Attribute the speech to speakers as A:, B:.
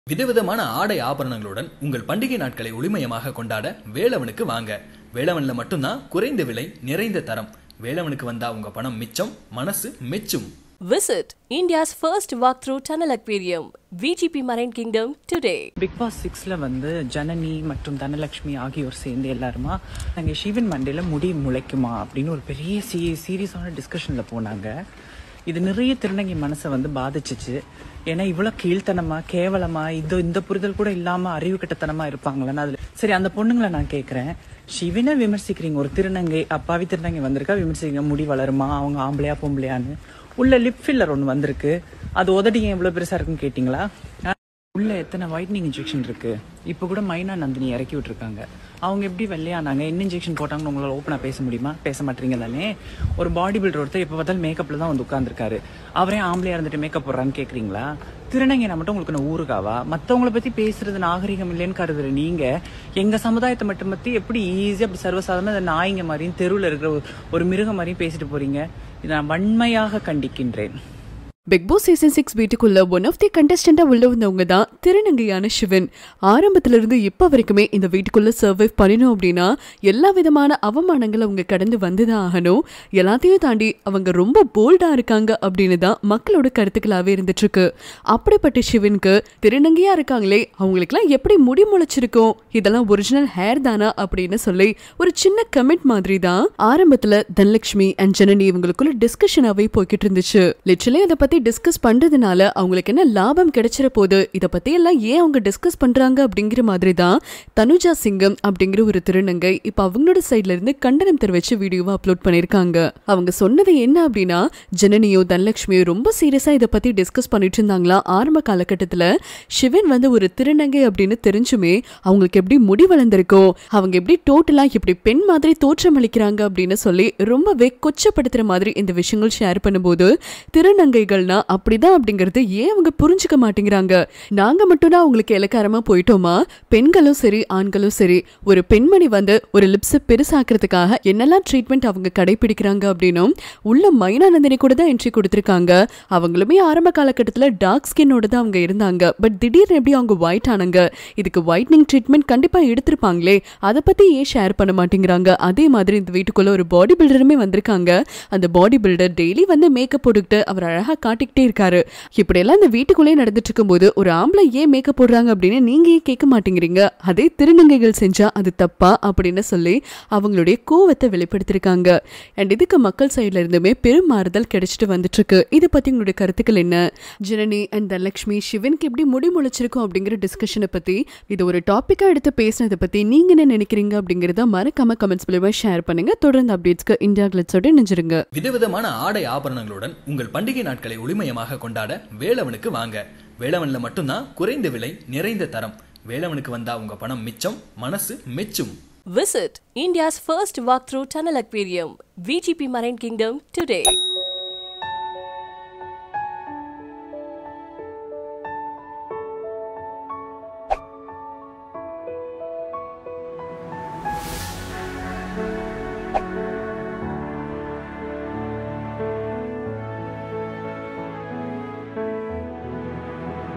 A: விதவிதமான ஆடை ஆபரணங்களுடன் உங்கள் பண்டிகை நாட்களை ஒளிமயமாக கொண்டாட வேலவனுக்கு வாங்க வேலவன்ல மட்டும்தான் குறைந்த விலை நிறைந்த தரம் வேலவனுக்கு வந்தா உங்க பணம் மிச்சம் மனசு மெச்சும்
B: Visit India's first walkthrough tunnel aquarium, VGP Marine Kingdom, today.
C: Bigg Boss சிக்ஸில் வந்து ஜனனி மற்றும் தனலட்சுமி ஆகியோர் சேர்ந்து எல்லாருமா நாங்கள் சிவன் மண்டையில் முடி முளைக்குமா அப்படின்னு ஒரு பெரிய சீ சீரியஸான டிஸ்கஷனில் போனாங்க இது நிறைய திருநங்கை மனசை வந்து பாதிச்சிச்சு ஏன்னா இவ்வளோ கீழ்த்தனமா கேவலமா இது இந்த புரிதல் கூட இல்லாமல் அறிவு கட்டத்தனமா இருப்பாங்களான்னு அதில் சரி அந்த பொண்ணுங்களை நான் கேட்குறேன் சிவனை விமர்சிக்கிறீங்க ஒரு திருநங்கை அப்பாவி திருநங்கை வந்திருக்கா விமர்சிக்கிறீங்க முடி வளருமா அவங்க ஆம்பளையா பொம்பளையான்னு உள்ள லிப் ஃபில்லர் ஒன்று வந்திருக்கு அது உதடி ஏன் இவ்வளோ பெருசாக இருக்குன்னு கேட்டிங்களா ஆ? உள்ள எத்தனை ஒயிட்னிங் இன்ஜெக்ஷன் இருக்கு இப்போ கூட மைனா நந்தினி இறக்கி விட்டுருக்காங்க அவங்க எப்படி வெள்ளையானாங்க என்ன இன்ஜெக்ஷன் போட்டாங்கன்னு உங்களால் ஓப்பனாக பேச முடியுமா பேச மாட்டீங்க தானே ஒரு பாடி பில்டர் ஒருத்தர் எப்போ பார்த்தாலும் மேக்கப்பில் தான் வந்து உட்காந்துருக்காரு அவரே ஆம்பளையா இருந்துட்டு மேக்கப் போடுறான்னு கேட்குறீங்களா திருநங்கைனா மட்டும் உங்களுக்கு நான் ஊருகாவா மற்றவங்கள பற்றி பேசுறது நாகரிகம் இல்லைன்னு கருதுற நீங்க எங்க சமுதாயத்தை மட்டும் பற்றி எப்படி ஈஸியாக அப்படி சர்வசாதாரண இந்த நாய்ங்க மாதிரியும் தெருவில் இருக்கிற ஒரு- ஒரு மிருகம் மாதிரியும் பேசிட்டு போறீங்க இதை நான் வன்மையாக கண்டிக்கின்றேன்
D: பிக் பாஸ் சீசன் சிக்ஸ் வீட்டுக்குள்ள ஒன் ஆஃப் தி கண்டஸ்டண்டா உள்ள வந்தவங்க தான் திருநங்கையான சிவன் ஆரம்பத்துல இருந்து இப்ப வரைக்குமே இந்த வீட்டுக்குள்ள சர்வைவ் பண்ணணும் அப்படின்னா எல்லா விதமான அவமானங்களை அவங்க கடந்து வந்துதான் ஆகணும் எல்லாத்தையும் தாண்டி அவங்க ரொம்ப போல்டா இருக்காங்க அப்படின்னு தான் மக்களோட கருத்துக்களாவே இருந்துட்டு இருக்கு அப்படிப்பட்ட சிவனுக்கு திருநங்கையா இருக்காங்களே அவங்களுக்குலாம் எப்படி முடி முளைச்சிருக்கும் இதெல்லாம் ஒரிஜினல் ஹேர் தானா அப்படின்னு சொல்லி ஒரு சின்ன கமெண்ட் மாதிரி தான் ஆரம்பத்துல தனலட்சுமி அண்ட் ஜனனி இவங்களுக்குள்ள டிஸ்கஷனாவே போய்கிட்டு இருந்துச்சு லிட்டரலி அதை பத்தி டிஸ்கஸ் பண்றதுனால அவங்களுக்கு என்ன லாபம் கிடைச்சிட போகுது இத பத்தி எல்லாம் ஏன் அவங்க டிஸ்கஸ் பண்றாங்க அப்படிங்கிற மாதிரி தான் தனுஜா சிங்கம் அப்படிங்கிற ஒரு திருநங்கை இப்ப அவங்களோட சைட்ல இருந்து கண்டனம் தெரிவிச்சு வீடியோவை அப்லோட் பண்ணிருக்காங்க அவங்க சொன்னது என்ன அப்படின்னா ஜனனியோ தனலட்சுமியோ ரொம்ப சீரியஸா இத பத்தி டிஸ்கஸ் பண்ணிட்டு இருந்தாங்களா ஆரம்ப காலகட்டத்துல சிவன் வந்து ஒரு திருநங்கை அப்படின்னு தெரிஞ்சுமே அவங்களுக்கு எப்படி முடி வளர்ந்திருக்கோ அவங்க எப்படி டோட்டலா இப்படி பெண் மாதிரி தோற்றம் அளிக்கிறாங்க அப்படின்னு சொல்லி ரொம்பவே கொச்சப்படுத்துற மாதிரி இந்த விஷயங்கள் ஷேர் பண்ணும்போது திருநங்கைகள்னா அப்படிதான் அப்படிங்கறது ஏன் அவங்க புரிஞ்சுக்க மாட்டேங்கிறாங்க நாங்க மட்டும்தான் அவங்களுக்கு இலக்காரமா போயிட்டோமா பெண்களும் சரி ஆண்களும் சரி ஒரு பெண்மணி வந்து ஒரு லிப்ஸை பெருசாக்குறதுக்காக என்னெல்லாம் ட்ரீட்மெண்ட் அவங்க கடைபிடிக்கிறாங்க அப்படின்னும் உள்ள மைனானந்தினி கூட தான் என்ட்ரி கொடுத்துருக்காங்க அவங்களுமே ஆரம்ப காலகட்டத்தில் டார்க் ஸ்கின்னோட தான் அவங்க இருந்தாங்க பட் திடீர்னு எப்படி அவங்க ஒயிட் ஆனாங்க இதுக்கு ஒயிட்னிங் ட்ரீட்மெண்ட் கண்டிப்பாக எடுத்திருப்பாங்களே அதை பற்றி ஏன் ஷேர் பண்ண மாட்டேங்கிறாங்க அதே மாதிரி இந்த வீட்டுக்குள்ள ஒரு பாடி பில்டருமே வந்திருக்காங்க அந்த பாடி பில்டர் டெய்லி வந்து மேக்கப் போட்டுக்கிட்டு அவர் அழகாக காட்டிக்கிட்டே இருக்காரு இப்படியெல்லாம் இந்த வீட்டுக்குள்ளே நடந்துட்டு இருக்கும்போது ஒரு ஆம்பளை ஏன் மேக்கப் போடுறாங்க அப்படின்னு நீங்க ஏன் கேட்க மாட்டேங்கிறீங்க அதே திருநங்கைகள் செஞ்சா அது தப்பா அப்படின்னு சொல்லி அவங்களுடைய கோவத்தை வெளிப்படுத்திருக்காங்க அண்ட் இதுக்கு மக்கள் சைட்ல இருந்துமே பெரும் மாறுதல் கிடைச்சிட்டு வந்துட்டு இருக்கு இதை பத்தி உங்களுடைய கருத்துக்கள் என்ன ஜனனி அண்ட் தனலட்சுமி சிவனுக்கு எப்படி முடி முளைச்சிருக்கும் அப்படிங்கிற டிஸ்கஷனை பத்தி இது ஒரு டாபிக்கா எடுத்து பேசினதை பத்தி நீங்க என்ன நினைக்கிறீங்க அப்படிங்கறத மறக்காம கமெண்ட்ஸ் மூலமா ஷேர் பண்ணுங்க தொடர்ந்து அப்டேட்ஸ்க்கு இந்தியா கிளிட்ஸோட நினைச்சிருங்க
A: விதவிதமான ஆடை ஆபரணங்களுடன் உங்கள் பண்டிகை நாட்களை ஒளிமயமாக கொண்டாட வேலவனுக்கு வாங்க வேலவன்ல மட்டும்தான் குறைந்த விலை நிறைந்த தரம் வேலவனுக்கு வந்தா உங்க பணம் மிச்சம் மனசு மெச்சும்
B: Visit India's first walkthrough tunnel aquarium, VGP Marine Kingdom, today.